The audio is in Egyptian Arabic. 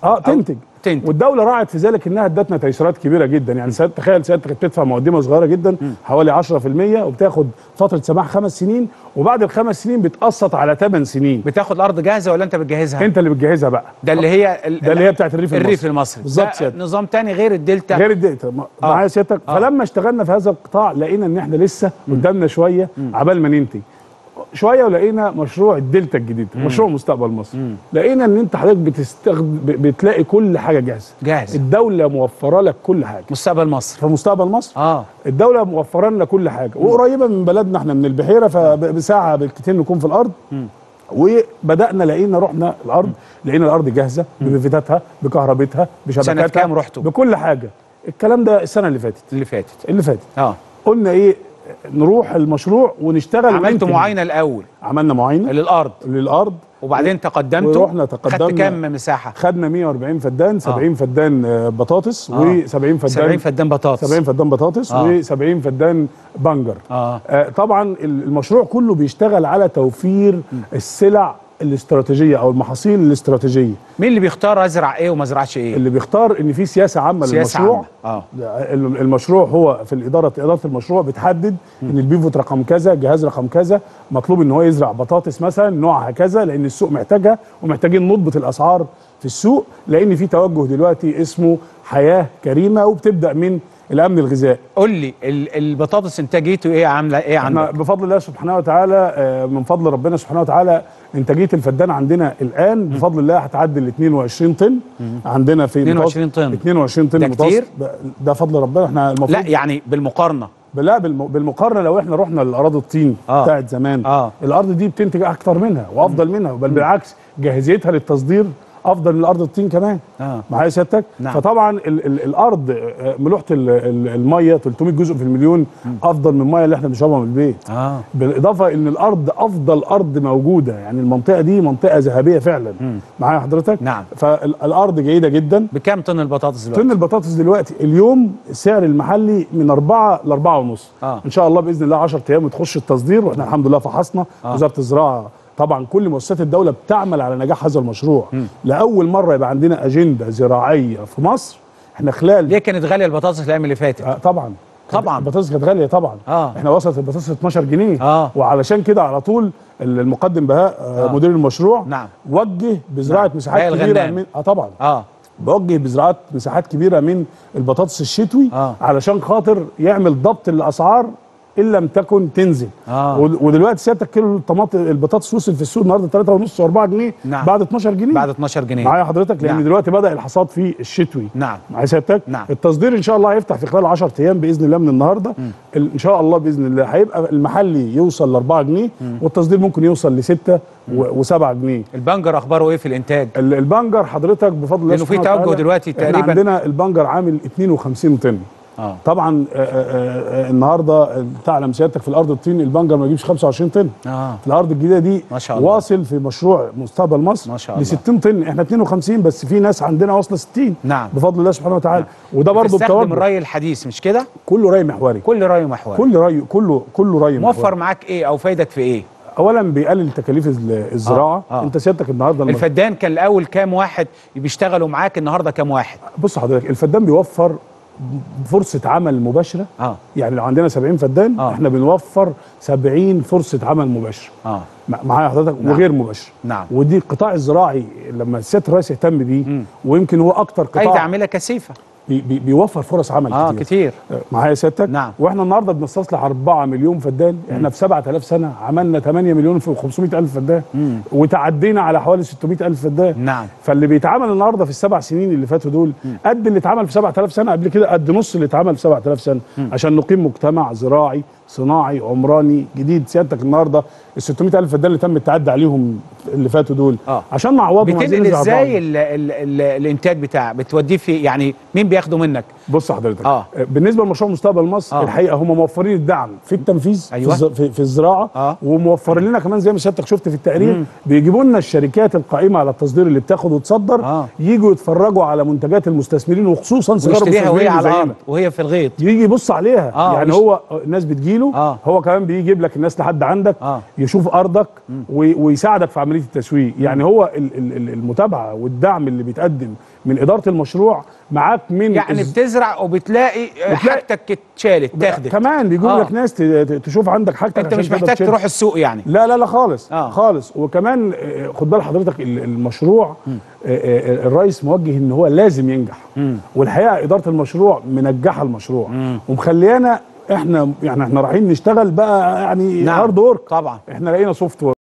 اه تنتج تنتج. والدوله راعت في ذلك انها ادتنا تيسيرات كبيره جدا يعني سيادة تخيل سيادتك بتدفع مقدمه صغيره جدا حوالي 10% وبتاخد فتره سماح خمس سنين وبعد الخمس سنين بتقسط على 8 سنين بتاخد الارض جاهزه ولا انت بتجهزها انت اللي بتجهزها بقى ده اللي هي ال- ده اللي هي بتاعت الريف الريف المصري. المصري بالظبط ده سيادة. نظام تاني غير الدلتا غير الدلتا ما- آه. معايا سيادتك آه. فلما اشتغلنا في هذا القطاع لقينا ان احنا لسه قدامنا شويه عبال ما ننتج شويه ولقينا مشروع الدلتا الجديد مشروع مستقبل مصر لقينا ان انت حضرتك بتستخدم بتلاقي كل حاجه جاهزه جاهزة. الدوله موفره لك كل حاجه مستقبل مصر في مستقبل مصر اه الدوله موفره لنا كل حاجه وقريبه من بلدنا احنا من البحيره فبساعه بالكتير نكون في الارض وبدانا لقينا رحنا الارض لقينا الارض جاهزه بمفيداتها بكهربتها بشبكاتها كام رحتوا؟ بكل حاجه الكلام ده السنه اللي فاتت اللي فاتت اللي فاتت اه قلنا ايه نروح المشروع ونشتغل عملتوا وننتج. معاينه الاول عملنا معاينه للارض للارض وبعدين تقدمتوا ورحنا تقدمنا. خدت كام مساحه خدنا 140 فدان 70 فدان آه، بطاطس آه. و70 70 فدان فدان بطاطس 70 فدان بطاطس آه. و70 فدان بنجر اه آه، طبعا المشروع كله بيشتغل على توفير السلع الاستراتيجيه او المحاصيل الاستراتيجيه مين اللي بيختار ازرع ايه وما ازرعش ايه اللي بيختار ان في سياسه عامه سياسة للمشروع عامة. اه ال- المشروع هو في الاداره اداره المشروع بتحدد ان البيفوت رقم كذا جهاز رقم كذا مطلوب ان هو يزرع بطاطس مثلا نوعها كذا لان السوق محتاجها ومحتاجين نضبط الاسعار في السوق لان في توجه دلوقتي اسمه حياه كريمه وبتبدا من الامن الغذائي قول لي ال- البطاطس انتاجيته ايه عامله ايه احنا عندك بفضل الله سبحانه وتعالى آه، من فضل ربنا سبحانه وتعالى انتاجيه الفدان عندنا الان بفضل الله هتعدي ال 22 طن عندنا في 22 طن. 22 طن ده متوسط. كتير؟ ب- ده فضل ربنا احنا المفروض لا يعني بالمقارنه لا بالم- بالمقارنه لو احنا رحنا للاراضي الطين آه. بتاعت زمان آه. الارض دي بتنتج اكتر منها وافضل منها بل بالعكس جاهزيتها للتصدير افضل من الارض الطين كمان آه. معايا سيادتك نعم. فطبعا ال ال الارض آه، ملوحه ال- ال- الميه 300 جزء في المليون افضل من الميه اللي احنا بنشربها من البيت اه بالاضافه ان الارض افضل ارض موجوده يعني المنطقه دي منطقه ذهبيه فعلا معايا حضرتك نعم. فالارض جيده جدا بكام طن البطاطس دلوقتي طن البطاطس دلوقتي اليوم السعر المحلي من 4 ل 4 ونص آه. ان شاء الله باذن الله 10 ايام وتخش التصدير واحنا الحمد لله فحصنا آه. وزاره الزراعه طبعا كل مؤسسات الدوله بتعمل على نجاح هذا المشروع لاول مره يبقى عندنا اجنده زراعيه في مصر احنا خلال ليه كانت غاليه البطاطس الايام اللي فاتت آه طبعا طبعاً. البطاطس كانت غاليه طبعا آه. احنا وصلت البطاطس 12 جنيه آه. وعلشان كده على طول المقدم بهاء آه. آه. مدير المشروع نعم. وجه بزراعه نعم. مساحات بهاء كبيره الغنام. من اه طبعا اه بوجه بزراعه مساحات كبيره من البطاطس الشتوي آه. علشان خاطر يعمل ضبط للاسعار ان لم تكن تنزل آه. ود- ودلوقتي سيادتك كيلو الطماطم البطاطس وصل في السوق النهارده 3 ونص و4 جنيه نعم. بعد 12 جنيه بعد 12 جنيه معايا حضرتك لان نعم. دلوقتي بدا الحصاد في الشتوي نعم معايا سيادتك نعم. التصدير ان شاء الله هيفتح في خلال 10 ايام باذن الله من النهارده ال- ان شاء الله باذن الله هيبقى المحلي يوصل ل 4 جنيه والتصدير ممكن يوصل ل 6 و7 جنيه البنجر اخباره ايه في الانتاج ال- البنجر حضرتك بفضل الله لأنه في سبحانه توجه وتعالى دلوقتي احنا تقريباً- عندنا البنجر عامل 52 طن اه طبعا آه، آه، آه، النهارده تعلم سيادتك في الارض الطين البنجر ما يجيبش 25 طن اه في الارض الجديده دي ما شاء الله. واصل في مشروع مستقبل مصر ما شاء ل الله. 60 طن احنا 52 بس في ناس عندنا واصله 60 نعم. بفضل الله سبحانه وتعالى وده برضه بتستخدم بتوجه الري الحديث مش كده كله ري محوري كل ري محوري كل ري كله كله ري موفر محوري. معاك ايه او فايدك في ايه اولا بيقلل تكاليف ال- الزراعه آه، آه. انت سيادتك النهارده لما- الفدان كان الاول كام واحد بيشتغلوا معاك النهارده كام واحد بص حضرتك الفدان بيوفر فرصه عمل مباشره اه يعني لو عندنا 70 فدان آه. احنا بنوفر 70 فرصه عمل مباشره اه مع- معايا حضرتك نعم. وغير مباشره نعم. ودي القطاع الزراعي لما سياده الرئيس يهتم بيه ويمكن هو اكتر ايدي قطاع عامله كثيفه بي بي بيوفر فرص عمل اه كتير, كتير معايا سيادتك نعم. واحنا النهارده بنستصلح 4 مليون فدان احنا في 7000 سنه عملنا 8 مليون في 500 الف فدان وتعدينا على حوالي 600 الف فدان نعم. فاللي بيتعمل النهارده في السبع سنين اللي فاتوا دول قد اللي اتعمل في 7000 سنه قبل كده قد نص اللي اتعمل في 7000 سنه عشان نقيم مجتمع زراعي صناعي عمراني جديد سيادتك النهارده ال 600 الف فدان اللي تم التعدي عليهم اللي فاتوا دول آه. عشان نعوضهم عايزين بتنقل نزرع ازاي بعض. ال ال ال الانتاج بتاع بتوديه في يعني مين بياخده منك بص حضرتك آه. بالنسبه لمشروع مستقبل مصر آه. آه. الحقيقه هم موفرين الدعم في التنفيذ أيوة. في, الز- في, في الزراعه آه. وموفرين لنا كمان زي ما سيادتك شفت في التقرير بيجيبوا لنا الشركات القائمه على التصدير اللي بتاخد وتصدر آه. يجوا يتفرجوا على منتجات المستثمرين وخصوصا صغار ويشتريها وهي المستثمرين على اللي الارض زينا. وهي في الغيط يجي يبص عليها آه، آه يعني ويش- هو الناس بتجيله آه. آه هو كمان بيجي يجيب لك الناس لحد عندك آه. آه يشوف ارضك و- ويساعدك في عمليه التسويق يعني هو ال- ال- ال- المتابعه والدعم اللي بيتقدم من اداره المشروع معاك من يعني الز- بتزرع وبتلاقي حاجتك اتشالت اتاخدت كمان بيجيب آه. لك ناس ت- ت- تشوف عندك حاجتك انت عشان مش تقدر محتاج تشتري. تروح السوق يعني لا لا لا خالص آه. آه. خالص وكمان آه، خد بال حضرتك ال- المشروع آه، آه، الرئيس موجه ان هو لازم ينجح والحقيقه اداره المشروع منجحه المشروع ومخليانا احنا يعني احنا رايحين نشتغل بقى يعني نعم. هارد ورك طبعا احنا لقينا سوفت وير